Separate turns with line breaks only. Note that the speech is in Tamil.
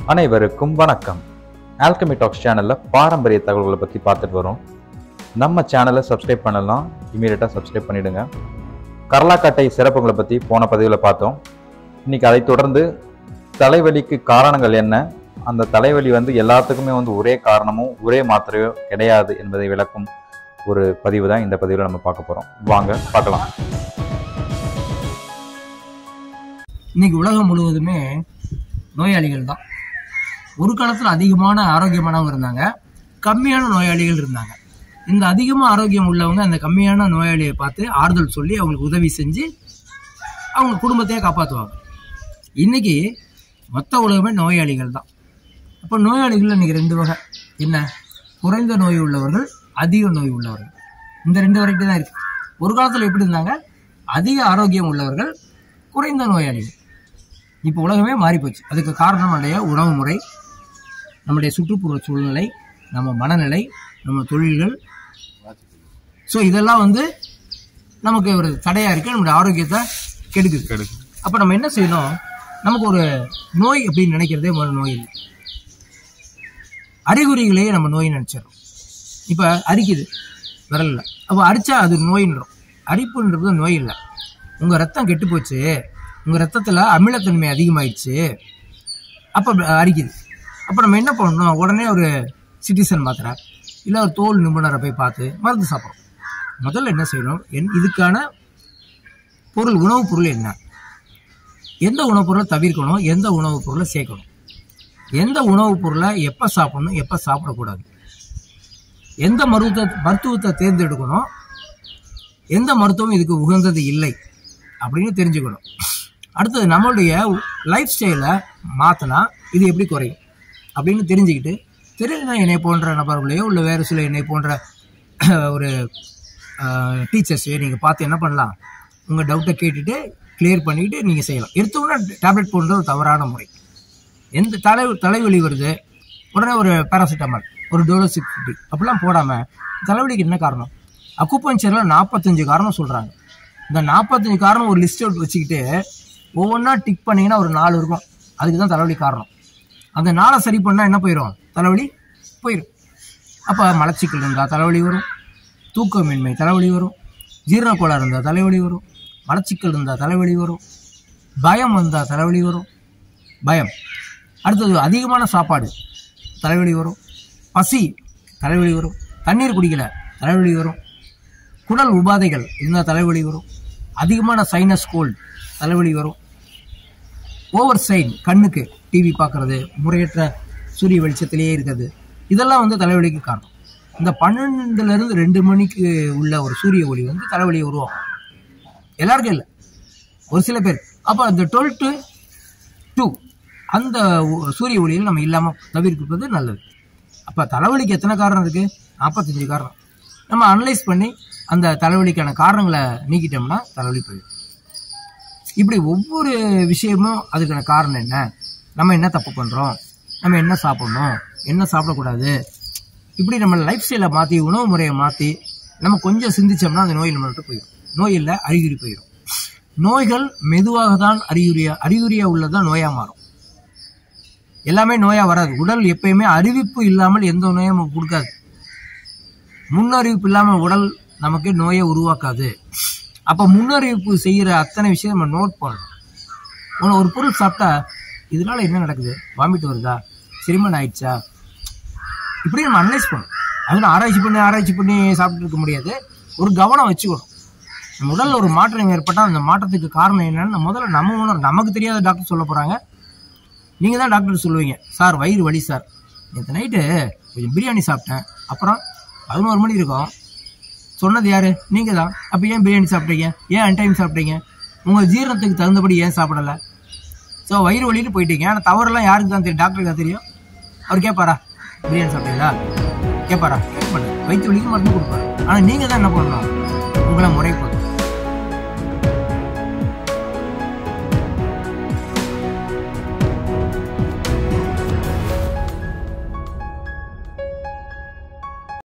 அனைவருக்கும் வணக்கம் ஆல்கமி டாக்ஸ் சேனலில் பாரம்பரிய தகவல்களை பற்றி பார்த்துட்டு வரோம் நம்ம சேனலை சப்ஸ்கிரைப் பண்ணலாம் இமீடியட்டாக சப்ஸ்கிரைப் பண்ணிடுங்க கரலாக்கட்டை சிறப்புகளை பற்றி போன பதிவில் பார்த்தோம் இன்னைக்கு அதை தொடர்ந்து தலைவலிக்கு காரணங்கள் என்ன அந்த தலைவலி வந்து எல்லாத்துக்குமே வந்து ஒரே காரணமும் ஒரே மாத்திரையோ கிடையாது என்பதை விளக்கும் ஒரு பதிவு தான் இந்த பதிவில் நம்ம பார்க்க போகிறோம் வாங்க பார்க்கலாம்
இன்னைக்கு உலகம் முழுவதுமே நோயாளிகள் தான் ஒரு காலத்தில் அதிகமான ஆரோக்கியமானவங்க இருந்தாங்க கம்மியான நோயாளிகள் இருந்தாங்க இந்த அதிகமாக ஆரோக்கியம் உள்ளவங்க அந்த கம்மியான நோயாளியை பார்த்து ஆறுதல் சொல்லி அவங்களுக்கு உதவி செஞ்சு அவங்க குடும்பத்தையே காப்பாற்றுவாங்க இன்னைக்கு மொத்த உலகமே நோயாளிகள் தான் அப்போ நோயாளிகள் இன்னைக்கு ரெண்டு வகை என்ன குறைந்த நோய் உள்ளவர்கள் அதிக நோய் உள்ளவர்கள் இந்த ரெண்டு வரைக்கும் தான் இருக்கு ஒரு காலத்தில் எப்படி இருந்தாங்க அதிக ஆரோக்கியம் உள்ளவர்கள் குறைந்த நோயாளிகள் இப்போ உலகமே மாறி போச்சு அதுக்கு காரணம் நம்முடைய உணவு முறை நம்முடைய சுற்றுப்புற சூழ்நிலை நம்ம மனநிலை நம்ம தொழில்கள் ஸோ இதெல்லாம் வந்து நமக்கு ஒரு தடையாக இருக்கு நம்முடைய ஆரோக்கியத்தை கெடுக்குது அப்போ நம்ம என்ன செய்யணும் நமக்கு ஒரு நோய் அப்படின்னு நினைக்கிறதே முதல்ல நோய் இல்லை அறிகுறிகளையே நம்ம நோய் நினைச்சிடறோம் இப்போ அரிக்குது விரல்ல அப்போ அரிச்சா அது நோயின்றோம் அரிப்புன்றது நோய் இல்லை உங்கள் ரத்தம் கெட்டு போச்சு உங்கள் ரத்தத்தில் அமிலத்தன்மை அதிகமாயிடுச்சு அப்போ அரிக்குது அப்போ நம்ம என்ன பண்ணணும் உடனே ஒரு சிட்டிசன் மாத்திரை இல்லை ஒரு தோல் நிபுணரை போய் பார்த்து மருந்து சாப்பிட்றோம் முதல்ல என்ன செய்யணும் என் இதுக்கான பொருள் உணவுப் பொருள் என்ன எந்த உணவுப் பொருளை தவிர்க்கணும் எந்த உணவுப் பொருளை சேர்க்கணும் எந்த உணவுப் பொருளை எப்போ சாப்பிடணும் எப்போ சாப்பிடக்கூடாது எந்த மருத்துவ மருத்துவத்தை தேர்ந்தெடுக்கணும் எந்த மருத்துவம் இதுக்கு உகந்தது இல்லை அப்படின்னு தெரிஞ்சுக்கணும் அடுத்தது நம்மளுடைய லைஃப் ஸ்டைலை மாற்றினா இது எப்படி குறையும் அப்படின்னு தெரிஞ்சுக்கிட்டு தெரியலனா என்னை போன்ற நபர்களையோ இல்லை வேறு சில என்னை போன்ற ஒரு டீச்சர்ஸையோ நீங்கள் பார்த்து என்ன பண்ணலாம் உங்கள் டவுட்டை கேட்டுட்டு கிளியர் பண்ணிவிட்டு நீங்கள் செய்யலாம் எடுத்தோன்னே டேப்லெட் போடுறது ஒரு தவறான முறை எந்த தலை தலைவலி வருது உடனே ஒரு பேராசிட்டமால் ஒரு டோலோசிக் ஃபிஃப்டி அப்படிலாம் போடாமல் தலைவலிக்கு என்ன காரணம் அக்குப்பஞ்சரில் நாற்பத்தஞ்சு காரணம் சொல்கிறாங்க இந்த நாற்பத்தஞ்சு காரணம் ஒரு லிஸ்ட் அவுட் வச்சுக்கிட்டு ஒவ்வொன்றா டிக் பண்ணிங்கன்னா ஒரு நாலு இருக்கும் அதுக்கு தான் தலைவலி காரணம் அந்த நாளை சரி பண்ணால் என்ன போயிடும் தலைவலி போயிடும் அப்போ மலச்சிக்கல் இருந்தால் தலைவலி வரும் தூக்கமின்மை தலைவலி வரும் ஜீரணக்கோளாறு இருந்தால் தலைவலி வரும் மலச்சிக்கல் இருந்தால் தலைவலி வரும் பயம் வந்தால் தலைவலி வரும் பயம் அடுத்தது அதிகமான சாப்பாடு தலைவலி வரும் பசி தலைவலி வரும் தண்ணீர் குடிக்கல தலைவலி வரும் குடல் உபாதைகள் இருந்தால் தலைவலி வரும் அதிகமான சைனஸ் கோல்டு தலைவலி வரும் ஓவர் சைன் கண்ணுக்கு டிவி பார்க்கறது முறையற்ற சூரிய வெளிச்சத்திலேயே இருக்கிறது இதெல்லாம் வந்து தலைவலிக்கு காரணம் இந்த பன்னெண்டுலேருந்து ரெண்டு மணிக்கு உள்ள ஒரு சூரிய ஒளி வந்து தலைவலியை உருவாக்கும் எல்லாருக்கும் இல்லை ஒரு சில பேர் அப்போ அந்த டுவெல் டு டூ அந்த ஒ- சூரிய ஒளியில் நம்ம இல்லாமல் தவிர்க்கிறது நல்லது அப்போ தலைவலிக்கு எத்தனை காரணம் இருக்குது நாற்பத்தஞ்சு காரணம் நம்ம அனலைஸ் பண்ணி அந்த தலைவலிக்கான காரணங்களை நீக்கிட்டோம்னா தலைவலி போயிடும் இப்படி ஒவ்வொரு விஷயமும் அதுக்கான காரணம் என்ன நம்ம என்ன தப்பு பண்ணுறோம் நம்ம என்ன சாப்பிடணும் என்ன சாப்பிடக்கூடாது இப்படி நம்ம லைஃப் ஸ்டைலை மாற்றி உணவு முறையை மாற்றி நம்ம கொஞ்சம் சிந்திச்சோம்னா அந்த நோய் நம்மள்ட்ட போயிடும் நோய் இல்லை அறிகுறி போயிடும் நோய்கள் மெதுவாக தான் அறிகுறியா அறிகுறியா உள்ளதான் நோயாக மாறும் எல்லாமே நோயா வராது உடல் எப்பயுமே அறிவிப்பு இல்லாமல் எந்த நோயும் நமக்கு கொடுக்காது முன்னறிவிப்பு இல்லாமல் உடல் நமக்கு நோயை உருவாக்காது அப்போ முன்னறிவிப்பு செய்கிற அத்தனை விஷயம் நம்ம நோட் பண்ணணும் உன- ஒரு பொருள் சாப்பிட்டா இதனால என்ன நடக்குது வாமிட் வருதா செரிமானம் ஆயிடுச்சா இப்படி நம்ம அனலைஸ் பண்ணணும் அது நான் ஆராய்ச்சி பண்ணி ஆராய்ச்சி பண்ணி சாப்பிட்டு இருக்க முடியாது ஒரு கவனம் வச்சுக்கணும் நம்ம உடல்ல ஒரு மாற்றம் ஏற்பட்டால் அந்த மாற்றத்துக்கு காரணம் என்னன்னு முதல்ல நம்ம உணர் நமக்கு தெரியாத டாக்டர் சொல்ல போறாங்க நீங்க தான் டாக்டர் சொல்லுவீங்க சார் வயிறு வலி சார் நேற்று நைட்டு கொஞ்சம் பிரியாணி சாப்பிட்டேன் அப்புறம் பதினோரு மணி இருக்கும் சொன்னது யாரு நீங்க தான் அப்போ ஏன் பிரியாணி சாப்பிட்டீங்க ஏன் அன்டைம் சாப்பிட்டீங்க உங்க ஜீரணத்துக்கு தகுந்தபடி ஏன் சாப்பிடல ஸோ வயிறு வலின்னு போயிட்டீங்க ஆனால் தவறெல்லாம் யாருக்கு தான் தெரியும் டாக்டருக்கு தான் தெரியும் அவர் கேட்பாரா பிரியாணி சாப்பிட்டீங்களா கேட்பாரா கேட்க மாட்டார் வயிற்று வலிக்கு மருந்து கொடுப்பாரு ஆனால் நீங்கள் தான் என்ன பண்ணணும் உங்களை முறைப்படும்